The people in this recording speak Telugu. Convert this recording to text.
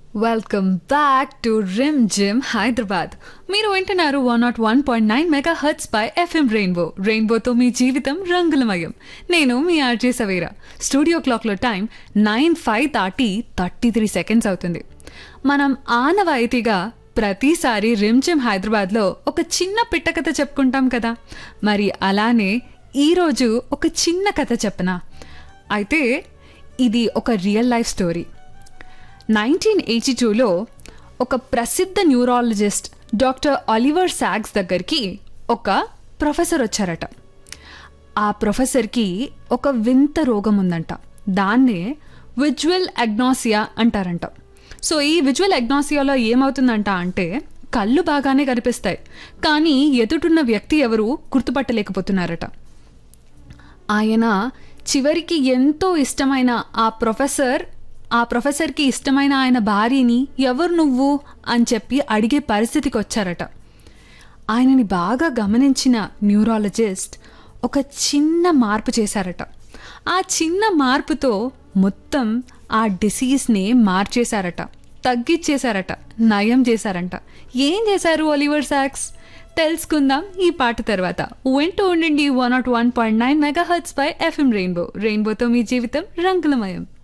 welcome back to Rimjhim Hyderabad మీరు వింటున్నారు one naught one point nine megahertz పై ఎఫ్ఎం రెయిన్బో రెయిన్బోతో మీ జీవితం రంగులమయం నేను మీ ఆర్జే సవేరా స్టూడియో క్లాక్లో టైం నైన్ ఫైవ్ దాటి థర్టీ త్రీ సెకండ్స్ అవుతుంది మనం ఆనవాయితీగా ప్రతిసారి రిమ్ జిమ్ హైదరాబాద్లో ఒక చిన్న పిట్ట కథ చెప్పుకుంటాం కదా మరి అలానే ఈరోజు ఒక చిన్న కథ చెప్పనా అయితే ఇది ఒక real life story nineteen eighty టూలో ఒక ప్రసిద్ధ న్యూరాలజిస్ట్ డాక్టర్ ఆలివర్ సాగ్స్ దగ్గరికి ఒక ప్రొఫెసర్ వచ్చారట ఆ ప్రొఫెసర్కి ఒక వింత రోగం ఉందంట దాన్నే విజువల్ అగ్నాసియా అంటారంట సో ఈ విజువల్ అగ్నాసియాలో ఏమవుతుందంట అంటే కళ్ళు బాగానే కనిపిస్తాయి కానీ ఎదుటున్న వ్యక్తి ఎవరు గుర్తుపట్టలేకపోతున్నారట ఆయన చివరికి ఎంతో ఇష్టమైన ఆ ప్రొఫెసర్ ఆ ప్రొఫెసర్కి ఇష్టమైన ఆయన భార్యని ఎవరు నువ్వు అని చెప్పి అడిగే పరిస్థితికి వచ్చారట ఆయనని బాగా గమనించిన న్యూరాలజిస్ట్ ఒక చిన్న మార్పు చేశారట ఆ చిన్న మార్పుతో మొత్తం ఆ డిసీజ్ని మార్చేశారట తగ్గిచ్చేశారట నయం చేశారంట ఏం చేశారు ఒలివర్ సాక్స్ తెలుసుకుందాం ఈ పాట తర్వాత వింటూ ఉండండి one naught one point nine megahertz పై ఎఫ్ఎం రెయిన్బో రెయిన్బోతో మీ జీవితం రంగులమయం